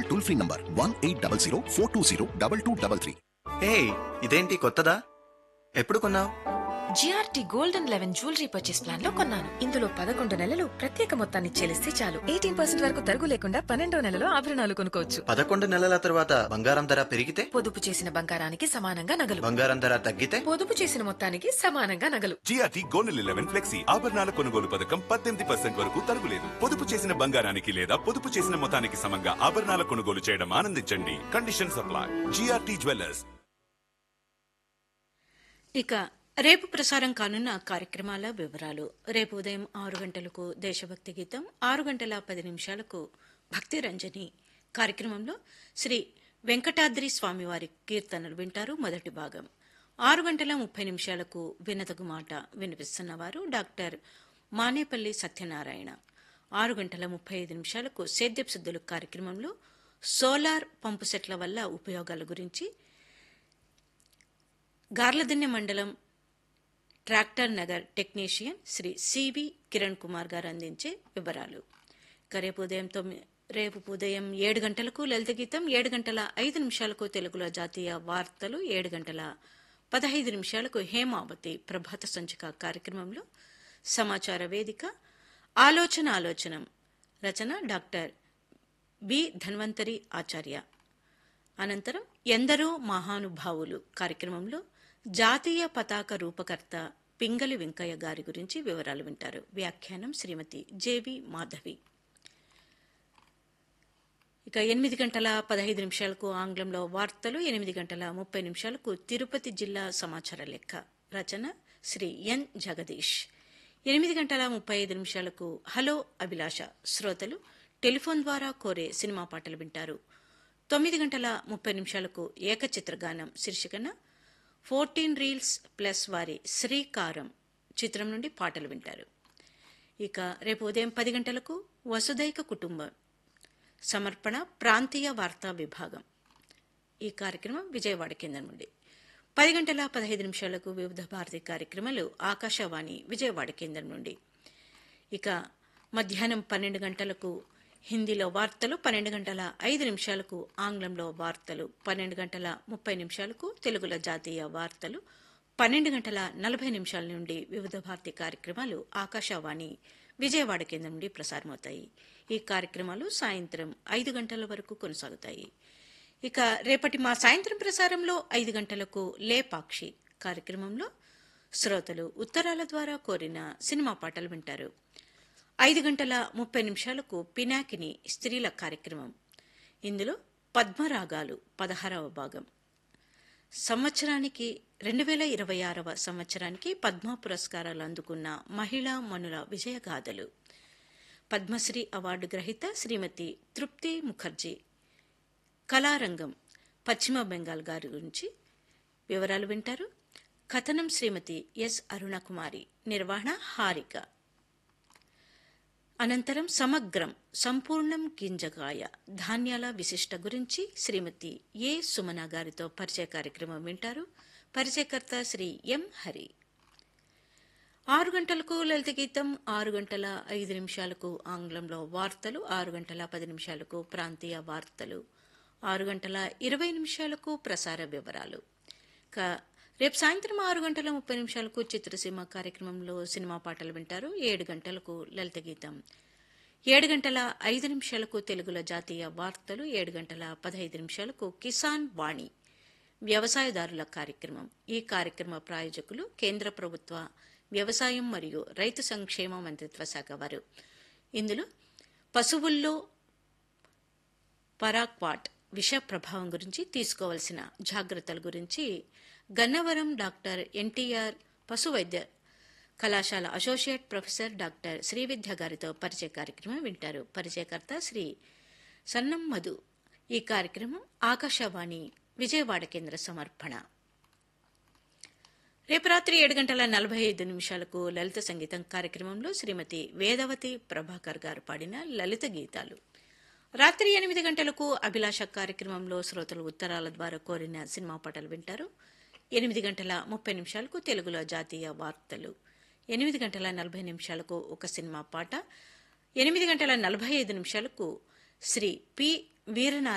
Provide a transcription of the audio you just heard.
toll free number one eight double zero four two zero double two double three hey ఇదేంటి కొత్తదా ఎప్పుడు కొన్నావు GRT gold and eleven jewellery purchase plan లో కొన్నాను ఇందులో పదకొండు నెలలు ప్రత్యేక మొత్తాన్ని చెల్లిస్తే చాలు ఎయిటీన్ పర్సెంట్ వరకు తరుగు లేకుండా పన్నెండో నెలలో ఆభరణాలు కొనుక్కోవచ్చు పదకొండు నెలల తర్వాత బంగారం ధర పెరిగితే పొదుపు చేసిన బంగారానికి సమానంగా నగలు బంగారం ధర తగ్గితే పొదుపు చేసిన మొత్తానికి సమానంగా నగలు జిఆర్టీ గోల్డ్ లెవెన్ ఫ్లెక్సీ ఆభరణాల కొనుగోలు పథకం పద్దెనిమిది పర్సెంట్ వరకు తరుగులేదు పొదుపు చేసిన బంగారానికి లేదా పొదుపు చేసిన మొత్తానికి సమంగా ఆభరణాల కొనుగోలు చేయడం ఆనందించండి కండిషన్ సప్లై జిఆర్టీ జ్యువెలర్స్ ఇక రేపు ప్రసారం కానున్న కార్యక్రమాల వివరాలు రేపు ఉదయం ఆరు గంటలకు దేశభక్తి గీతం ఆరు గంటల పది నిమిషాలకు భక్తి రంజని కార్యక్రమంలో శ్రీ వెంకటాద్రి స్వామివారి కీర్తనలు వింటారు మొదటి భాగం ఆరు గంటల ముప్పై నిమిషాలకు వినతగు మాట వినిపిస్తున్నవారు డాక్టర్ మానేపల్లి సత్యనారాయణ ఆరు గంటల ముప్పై ఐదు నిమిషాలకు సేద్యపు శుద్ధులు కార్యక్రమంలో సోలార్ పంపు సెట్ల వల్ల ఉపయోగాల గురించి గార్లదిన్నె మండలం ట్రాక్టర్ నగర్ టెక్నీషియన్ శ్రీ సివి కిరణ్ కుమార్ గారు అందించే వివరాలు ఇక రేపు ఉదయం తొమ్మిది రేపు ఉదయం ఏడు గంటలకు లలిత గీతం ఏడు గంటల ఐదు నిమిషాలకు తెలుగులో జాతీయ వార్తలు ఏడు గంటల పదహైదు నిమిషాలకు హేమావతి ప్రభాత సంచిక కార్యక్రమంలో సమాచార వేదిక ఆలోచన ఆలోచనం రచన డాక్టర్ బి ధన్వంతరి ఆచార్య అనంతరం ఎందరో మహానుభావులు కార్యక్రమంలో జాతీయ పతాక రూపకర్త పింగళి వెంకయ్య గారి గురించి వివరాలు వింటారు వ్యాఖ్యానం శ్రీమతి జేవి మాధవి ఇక ఎనిమిది గంటల పదహైదు నిమిషాలకు ఆంగ్లంలో వార్తలు ఎనిమిది గంటల ముప్పై నిమిషాలకు తిరుపతి జిల్లా సమాచార లెక్క రచన శ్రీ ఎన్ జగదీష్ ఎనిమిది గంటల ముప్పై ఐదు నిమిషాలకు హలో అభిలాష శ్రోతలు టెలిఫోన్ ద్వారా కోరే సినిమా పాటలు వింటారు తొమ్మిది గంటల ముప్పై నిమిషాలకు ఏకచిత్రగానం శీర్షికన ఫోర్టీన్ రీల్స్ ప్లస్ వారి శ్రీకారం చిత్రం నుండి పాటలు వింటారు ఇక రేపు ఉదయం పది గంటలకు వసుదైక కుటుంబం సమర్పణ ప్రాంతీయ వార్తా విభాగం ఈ కార్యక్రమం విజయవాడ కేంద్రం నుండి పది గంటల పదహైదు నిమిషాలకు వివిధ భారతి కార్యక్రమాలు ఆకాశవాణి విజయవాడ కేంద్రం నుండి ఇక మధ్యాహ్నం పన్నెండు గంటలకు హిందీలో వార్తలు పన్నెండు గంటల ఐదు నిమిషాలకు ఆంగ్లంలో వార్తలు పన్నెండు గంటల ముప్పై నిమిషాలకు తెలుగులో జాతీయ వార్తలు పన్నెండు గంటల నలభై నిమిషాల నుండి వివిధ భారతి కార్యక్రమాలు ఆకాశవాణి విజయవాడ కేంద్రం నుండి ప్రసారమవుతాయి ఈ కార్యక్రమాలు సాయంత్రం ఐదు గంటల వరకు కొనసాగుతాయి ఇక రేపటి మా సాయంత్రం ప్రసారంలో ఐదు గంటలకు లేపాక్షి కార్యక్రమంలో శ్రోతలు ఉత్తరాల ద్వారా కోరిన సినిమా పాటలు వింటారు ఐదు గంటల ముప్పై నిమిషాలకు పినాకిని స్త్రీల కార్యక్రమం ఇందులో పద్మరాగాలు పదహారవ భాగం సంవత్సరానికి రెండు వేల ఇరవై ఆరవ సంవత్సరానికి పద్మ పురస్కారాలు అందుకున్న మహిళా మనుల విజయగాథలు పద్మశ్రీ అవార్డు గ్రహీత శ్రీమతి తృప్తి ముఖర్జీ కళారంగం పశ్చిమ బెంగాల్ గారి గురించి వివరాలు వింటారు కథనం శ్రీమతి ఎస్ అరుణకుమారి నిర్వహణ హారిక అనంతరం సమగ్రం సంపూర్ణం గింజగాయ ధాన్యాల విశిష్ట గురించి శ్రీమతి ఏ సుమన గారితో పరిచయ కార్యక్రమం వింటారు పరిచయకర్త శ్రీ ఎం హరి ఆరు గంటలకు లలిత గీతం ఆరు గంటల ఐదు నిమిషాలకు ఆంగ్లంలో వార్తలు ఆరు గంటల పది నిమిషాలకు ప్రాంతీయ వార్తలు ఆరు గంటల ఇరవై నిమిషాలకు ప్రసార వివరాలు రేపు సాయంత్రం ఆరు గంటల ముప్పై నిమిషాలకు చిత్రసీమ కార్యక్రమంలో సినిమా పాటలు వింటారు ఏడు గంటలకు లలిత గీతం ఏడు గంటల ఐదు నిమిషాలకు తెలుగులో జాతీయ వార్తలు ఏడు గంటల పదహైదు నిమిషాలకు కిసాన్ వాణి వ్యవసాయదారుల కార్యక్రమం ఈ కార్యక్రమ ప్రాయోజకులు కేంద్ర ప్రభుత్వ వ్యవసాయం మరియు రైతు సంక్షేమ మంత్రిత్వ శాఖ వారు ఇందులో పశువుల్లో పరాక్వాట్ విష ప్రభావం గురించి తీసుకోవాల్సిన జాగ్రత్తల గురించి గన్నవరం డాక్టర్ ఎన్టీఆర్ పశు వైద్య కళాశాల అసోసియేట్ ప్రొఫెసర్ డాక్టర్ శ్రీవిద్య గారితో పరిచయ కార్యక్రమం వింటారు పరిచయకర్త శ్రీ సన్నం మధు ఈ కార్యక్రమం ఆకాశవాణి విజయవాడ కేంద్ర సమర్పణ రేపు రాత్రి ఏడు గంటల నలభై ఐదు నిమిషాలకు లలిత సంగీతం కార్యక్రమంలో శ్రీమతి వేదవతి ప్రభాకర్ గారు పాడిన లలిత గీతాలు రాత్రి ఎనిమిది గంటలకు అభిలాష కార్యక్రమంలో శ్రోతలు ఉత్తరాల ద్వారా కోరిన సినిమా పాటలు వింటారు ఎనిమిది గంటల ముప్పై నిమిషాలకు తెలుగులో జాతీయ వార్తలు ఎనిమిది గంటల నలభై నిమిషాలకు ఒక సినిమా పాట ఎనిమిది గంటల నలభై ఐదు నిమిషాలకు శ్రీ పి వీరనారాయణ